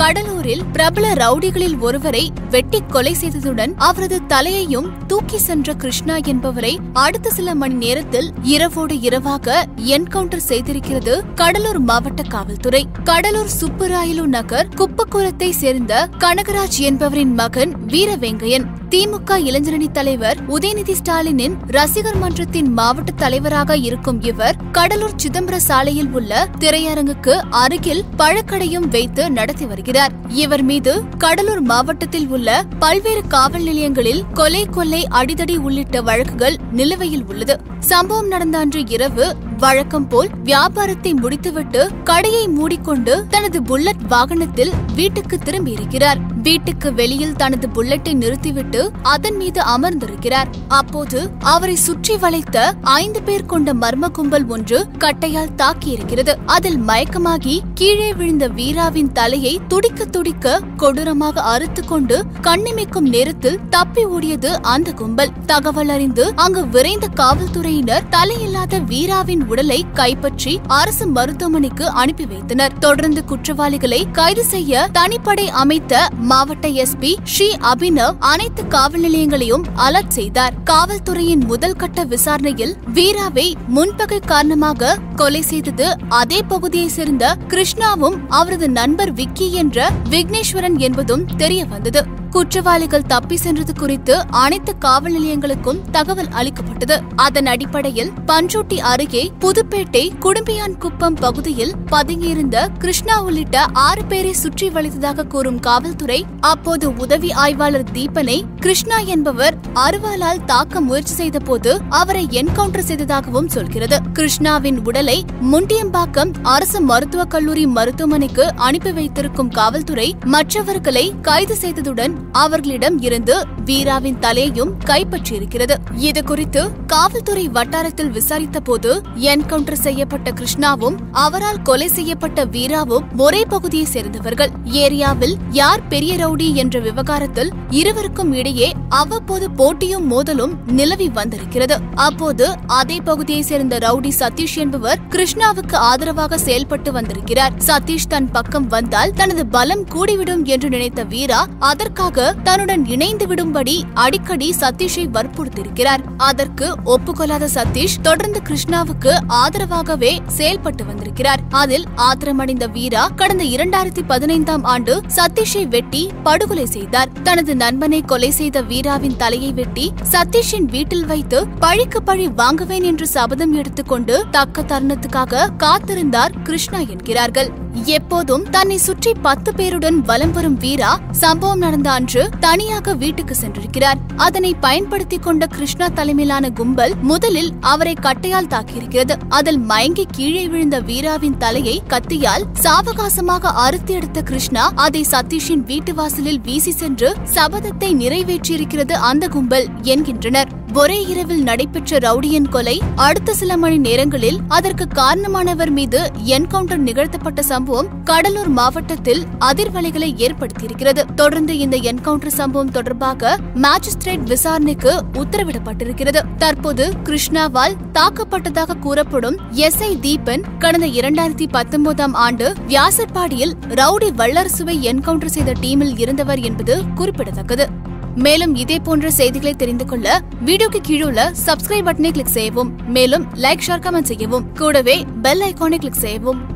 கடலூரில் பிரபல ரவுடிகளில் ஒருவரை வெட்டி கொலை செய்ததுடன் அவரது தலையையும் தூக்கி சென்ற கிருஷ்ணா என்பவரை அடுத்த சில மணி நேரத்தில் இரவோடு இரவாக என்கவுண்டர் செய்திருக்கிறது கடலூர் மாவட்ட காவல்துறை கடலூர் சுப்புராயலு நகர் குப்பக்குளத்தை சேர்ந்த கனகராஜ் என்பவரின் மகன் வீரவேங்கையன் திமுக இளைஞரணி தலைவர் உதயநிதி ஸ்டாலினின் ரசிகர் மன்றத்தின் மாவட்ட தலைவராக இருக்கும் இவர் கடலூர் சிதம்பர சாலையில் உள்ள திரையரங்குக்கு அருகில் பழக்கடையும் வைத்து நடத்தி வருகிறார் இவர் மீது கடலூர் மாவட்டத்தில் உள்ள பல்வேறு காவல் நிலையங்களில் கொலை கொள்ளை அடிதடி உள்ளிட்ட வழக்குகள் நிலுவையில் உள்ளது சம்பவம் நடந்த அன்று இரவு வழக்கம் போல் வியாபாரத்தை முடித்துவிட்டு கடையை மூடிக்கொண்டு தனது புல்லட் வாகனத்தில் வீட்டுக்கு திரும்பியிருக்கிறார் வீட்டுக்கு வெளியில் தனது புல்லட்டை நிறுத்திவிட்டு அதன் மீது அமர்ந்திருக்கிறார் அப்போது அவரை சுற்றி வளைத்த ஐந்து பேர் கொண்ட மர்ம கும்பல் ஒன்று கட்டையால் தாக்கியிருக்கிறது அதில் மயக்கமாகி கீழே விழுந்த வீராவின் தலையை துடிக்க துடிக்க கொடூரமாக அறுத்து கொண்டு கண்ணிமைக்கும் நேரத்தில் தப்பி ஓடியது அந்த கும்பல் தகவல் அறிந்து அங்கு விரைந்த காவல்துறையினர் தலையில்லாத வீராவின் உடலை கைப்பற்றி அரசு மருத்துவமனைக்கு அனுப்பி வைத்தனர் தொடர்ந்து குற்றவாளிகளை கைது செய்ய தனிப்படை அமைத்த மாவட்ட எஸ்பி ஸ்ரீ அபினவ் அனைத்து காவல் நிலையங்களையும் அலர்ட் செய்தார் காவல்துறையின் முதல் கட்ட விசாரணையில் வீராவை முன்பகை காரணமாக கொலை செய்தது அதே பகுதியைச் சேர்ந்த கிருஷ்ணாவும் அவரது நண்பர் விக்கி என்ற விக்னேஸ்வரன் என்பதும் தெரிய வந்தது குற்றவாளிகள் தப்பி சென்றது குறித்து அனைத்து காவல் நிலையங்களுக்கும் தகவல் அளிக்கப்பட்டது அதன் அடிப்படையில் பன்ருட்டி அருகே புதுப்பேட்டை குடும்பியான் குப்பம் பகுதியில் பதுங்கியிருந்த கிருஷ்ணா உள்ளிட்ட ஆறு பேரை சுற்றி வளைத்ததாக கூறும் காவல்துறை அப்போது உதவி ஆய்வாளர் தீபனை கிருஷ்ணா என்பவர் அருவாளால் தாக்க முயற்சி செய்த போது அவரை என்கவுண்டர் செய்ததாகவும் சொல்கிறது கிருஷ்ணாவின் உடலை முண்டியம்பாக்கம் அரசு மருத்துவக் கல்லூரி மருத்துவமனைக்கு அனுப்பி வைத்திருக்கும் காவல்துறை மற்றவர்களை கைது செய்ததுடன் அவர்களிடம் இருந்து வீராவின் தலையையும் கைப்பற்றியிருக்கிறது இது குறித்து காவல்துறை வட்டாரத்தில் விசாரித்த போது என்கவுண்டர் செய்யப்பட்ட கிருஷ்ணாவும் அவரால் கொலை செய்யப்பட்ட வீராவும் ஒரே பகுதியை சேர்ந்தவர்கள் ஏரியாவில் யார் பெரிய ரவுடி என்ற விவகாரத்தில் இருவருக்கும் இடையே அவ்வப்போது போட்டியும் மோதலும் நிலவி வந்திருக்கிறது அப்போது அதே பகுதியை சேர்ந்த ரவுடி சதீஷ் என்பவர் கிருஷ்ணாவுக்கு ஆதரவாக செயல்பட்டு வந்திருக்கிறார் சதீஷ் தன் பக்கம் வந்தால் தனது பலம் கூடிவிடும் என்று நினைத்த வீரா அதற்காக தன்னுடன் இணைந்து விடும்படி அடிக்கடி சதீஷை வற்புறுத்தியிருக்கிறார் அதற்கு ஒப்புக்கொள்ளாத சதீஷ் தொடர்ந்து கிருஷ்ணாவுக்கு ஆதரவாகவே செயல்பட்டு வந்திருக்கிறார் அதில் ஆத்திரமடைந்த வீரா கடந்த இரண்டாயிரத்தி பதினைந்தாம் ஆண்டு சதீஷை வெட்டி படுகொலை செய்தார் தனது நண்பனை கொலை செய்த வீராவின் தலையை வெட்டி சதீஷின் வீட்டில் வைத்து பழிக்கு பழி வாங்குவேன் என்று சபதம் எடுத்துக்கொண்டு தக்க தருணத்துக்காக காத்திருந்தார் கிருஷ்ணா என்கிறார்கள் எப்போதும் தன்னை சுற்றி பத்து பேருடன் வலம் வரும் வீரா சம்பவம் நடந்த அன்று தனியாக வீட்டுக்கு சென்றிருக்கிறார் அதனை பயன்படுத்திக் கொண்ட கிருஷ்ணா தலைமையிலான கும்பல் முதலில் அவரை கட்டையால் தாக்கியிருக்கிறது அதில் மயங்கி கீழே விழுந்த வீராவின் தலையை கத்தியால் சாவகாசமாக அறுத்து எடுத்த கிருஷ்ணா அதை சதீஷின் வீட்டு வாசலில் வீசி சென்று சபதத்தை நிறைவேற்றியிருக்கிறது அந்த கும்பல் என்கின்றனர் ஒரே இரவில் நடைபெற்ற ரவுடியின் கொலை அடுத்த சில மணி நேரங்களில் அதற்கு காரணமானவர் மீது என்கவுண்டர் நிகழ்த்தப்பட்ட சம்பவம் கடலூர் மாவட்டத்தில் அதிர்வலைகளை ஏற்படுத்தியிருக்கிறது தொடர்ந்து இந்த என்கவுண்டர் சம்பவம் தொடர்பாக மேஜிஸ்திரேட் விசாரணைக்கு உத்தரவிடப்பட்டிருக்கிறது தற்போது கிருஷ்ணாவால் தாக்கப்பட்டதாக கூறப்படும் எஸ் ஐ தீபன் கடந்த இரண்டாயிரத்தி பத்தொன்பதாம் ஆண்டு வியாசர்பாடியில் ரவுடி வல்லரசுவை என்கவுண்டர் செய்த டீமில் இருந்தவர் என்பது குறிப்பிடத்தக்கது மேலும் இதே போன்ற செய்திகளை தெரிந்து கொள்ள வீடியோக்கு கீழுள்ள சப்ஸ்கிரைப் பட்டனை கிளிக் செய்யவும் மேலும் லைக் ஷேர் கமெண்ட் செய்யவும் கூடவே பெல் ஐகானை கிளிக் செய்யவும்